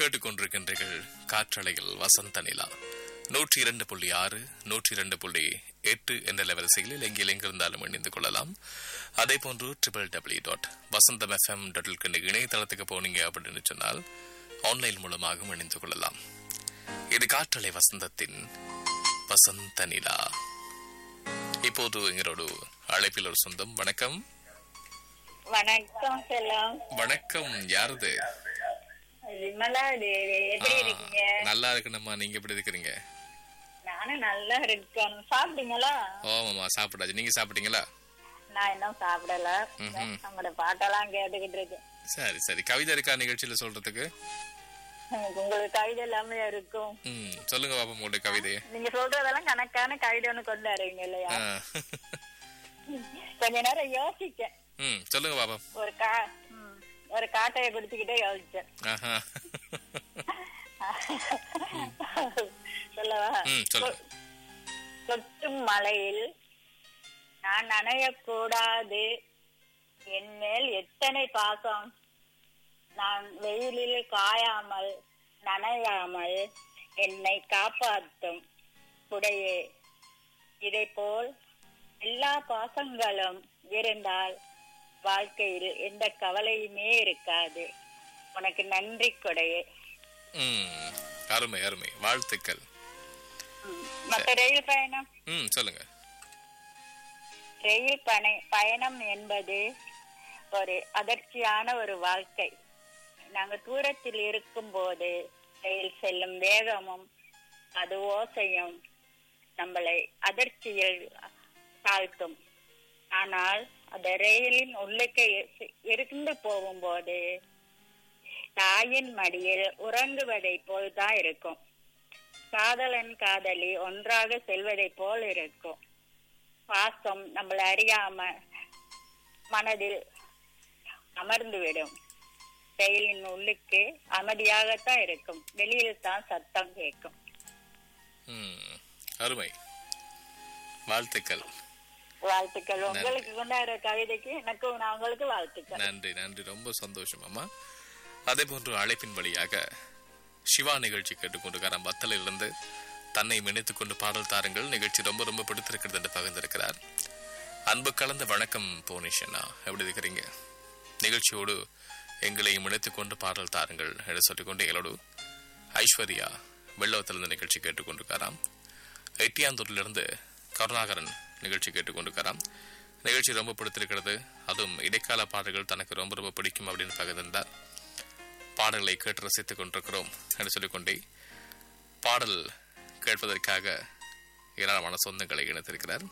கேட்டுக்கொண்டிருக்கின்றீர்கள் காற்றலையில் வசந்த நிலா நூற்றி இரண்டு புள்ளி ஆறு நூற்றி இரண்டு புள்ளி எட்டு என்ற லெவரிசையில் எங்கில் எங்கிருந்தாலும் இணைந்து கொள்ளலாம் அதே போன்று triple W dot Vasantham FM dot இணையதளத்துக்கு போனீங்க அப்படின்னு சொன்னால் ஆன்லைன் மூலமாகவும் இணைந்து கொள்ளலாம் இது காற்றலை வசந்தத்தின் வசந்த நிலா இப்போது எங்களோடு அழைப்பில் ஒரு சொந்தம் வணக்கம் வணக்கம் செல்லம் வணக்கம் யாருது விமலா தேவி எப்படி ஆ, இருக்கீங்க நல்லா இருக்கணும்மா நீங்க எப்படி இருக்கிறீங்க நானும் நல்லா இருக்கேன் சாப்பிட்டீங்களா ஓமாமா சாப்பிடாச்சு நீங்க சாப்பிட்டீங்களா நான் இன்னும் சாப்பிடல ம்ஹும். நம்மளோட பாட்டெல்லாம் கேட்டுக்கிட்டு இருக்கேன் சரி சரி கவிதை இருக்கா நிகழ்ச்சியில சொல்றதுக்கு உங்களுக்கு கவிதை எல்லாமே இருக்கும் ம் சொல்லுங்க பாப்பா உங்களுடைய கவிதையை நீங்க சொல்றதெல்லாம் கணக்கான கவிதை ஒண்ணு கொண்டு வரீங்க இல்லையா ஆ. கொஞ்ச நேரம் யோசிச்சேன் ம் சொல்லுங்க பாப்பா ஒரு கா ம், ஒரு காட்டையை குடிச்சுக்கிட்டே யோசிச்சேன் ஆஹா சொல்லவா ம் சொல்லுங்க கொட்டும் மழையில் நான் நனையக்கூடாது என் மேல் எத்தனை பாசம் நான் வெயிலில் காயாமல் நனையாமல் என்னை காப்பாற்றும் குடையே இதை போல் எல்லா பாசங்களும் இருந்தால் வாழ்க்கையில் எந்த கவலையுமே இருக்காது உனக்கு நன்றி கொடையே ம் அருமை அருமை வாழ்த்துக்கள் ம். மத்த ரயில் பயணம் ம் சொல்லுங்க ரயில் பனை பயணம் என்பது ஒரு அதிர்ச்சியான ஒரு வாழ்க்கை நாங்க தூரத்தில் இருக்கும்போது ரயில் செல்லும் வேகமும் அது ஓசையும் நம்மளை அதிர்ச்சியில் தாழ்த்தும் ஆனால் அந்த ரயிலின் உள்ளுக்கு இ- இருந்து போகும்போது தாயின் மடியில் உறங்குவதை போல் தான் இருக்கும் காதலன் காதலி ஒன்றாக செல்வதை போல் இருக்கும் பாசம் நம்மளை அறியாம மனதில் அமர்ந்துவிடும் செயலின் உள்ளுக்கு அமைதியாகத்தான் இருக்கும் வெளியில் தான் சத்தம் கேட்கும் ம் அருமை வாழ்த்துக்கள் வாழ்த்துக்கள் உங்களுக்கு கொண்டாடுற கவிதைக்கு எனக்கும் நான் உங்களுக்கு வாழ்த்துக்கள் நன்றி நன்றி ரொம்ப சந்தோஷம் அம்மா அதே போன்று அழைப்பின் வழியாக சிவா நிகழ்ச்சி கேட்டுக்கொண்டிருக்கார் வத்தலிலிருந்து தன்னை இணைத்துக் கொண்டு பாடல் தாருங்கள் நிகழ்ச்சி ரொம்ப ரொம்ப பிடித்திருக்கிறது என்று பகிர்ந்திருக்கிறார் அன்பு கலந்த வணக்கம் போனிஷனா எப்படி இருக்கிறீங்க நிகழ்ச்சியோடு எங்களையும் இணைத்துக் கொண்டு பாடல் தாருங்கள் என்று சொல்லிக்கொண்டு எங்களோடு ஐஸ்வர்யா வெள்ளவத்திலிருந்து நிகழ்ச்சி கேட்டுக்கொண்டிருக்காராம் எட்டியாந்தூரிலிருந்து கருணாகரன் நிகழ்ச்சி கேட்டுக்கொண்டிருக்காராம் நிகழ்ச்சி ரொம்ப பிடித்திருக்கிறது அதுவும் இடைக்கால பாடல்கள் தனக்கு ரொம்ப ரொம்ப பிடிக்கும் அப்படின்னு பகிர்ந்திருந்தார் பாடல்களை கேட்டு ரசித்துக் கொண்டிருக்கிறோம் என்று சொல்லிக்கொண்டே பாடல் கேட்பதற்காக ஏராளமான சொந்தங்களை இணைத்திருக்கிறார்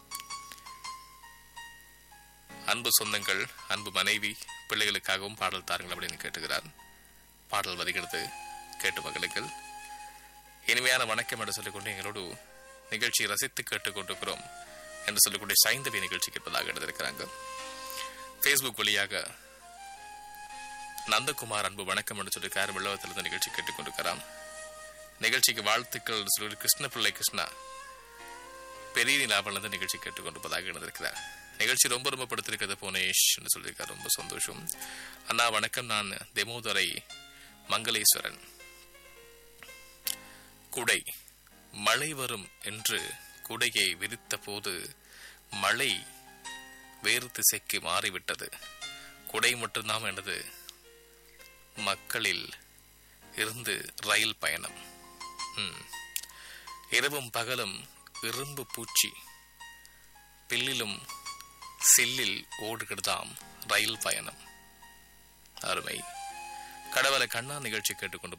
அன்பு சொந்தங்கள் அன்பு மனைவி பிள்ளைகளுக்காகவும் பாடல் தாருங்கள் அப்படின்னு கேட்டுக்கிறார் பாடல் வருகிறது கேட்டு மகளுக்கு இனிமையான வணக்கம் என்று சொல்லிக்கொண்டு எங்களோடு நிகழ்ச்சியை ரசித்து கேட்டுக்கொண்டிருக்கிறோம் என்று சொல்லிக்கொண்டு சைந்தவி நிகழ்ச்சி கேட்பதாக எழுதியிருக்கிறாங்க ஃபேஸ்புக் வழியாக நந்தகுமார் அன்பு வணக்கம் என்று சொல்லி கார் வெள்ளவத்திலிருந்து நிகழ்ச்சி கேட்டுக்கொண்டிருக்கிறான் நிகழ்ச்சிக்கு வாழ்த்துக்கள் என்று சொல்லி கிருஷ்ணபிள்ளை கிருஷ்ணா பெரிய நிலாவிலிருந்து நிகழ்ச்சி கேட்டுக்கொண்டிருப்பதாக எழுதியிருக்கிறார் நிகழ்ச்சி ரொம்ப ரொம்ப படுத்திருக்கிறது புவனேஷ் என்று சொல்லியிருக்கார் ரொம்ப சந்தோஷம் அண்ணா வணக்கம் நான் தெமோதரை மங்களேஸ்வரன் குடை மழை வரும் என்று குடையை விரித்த போது மழை வேறு திசைக்கு மாறிவிட்டது குடை மட்டும்தான் எனது மக்களில் இருந்து ரயில் பயணம் ம். இரவும் பகலும் இரும்பு பூச்சி பில்லிலும் சில்லில் ஓடுகிறதாம் ரயில் பயணம் அருமை கடவுளை கண்ணா நிகழ்ச்சி கேட்டுக்கொண்டு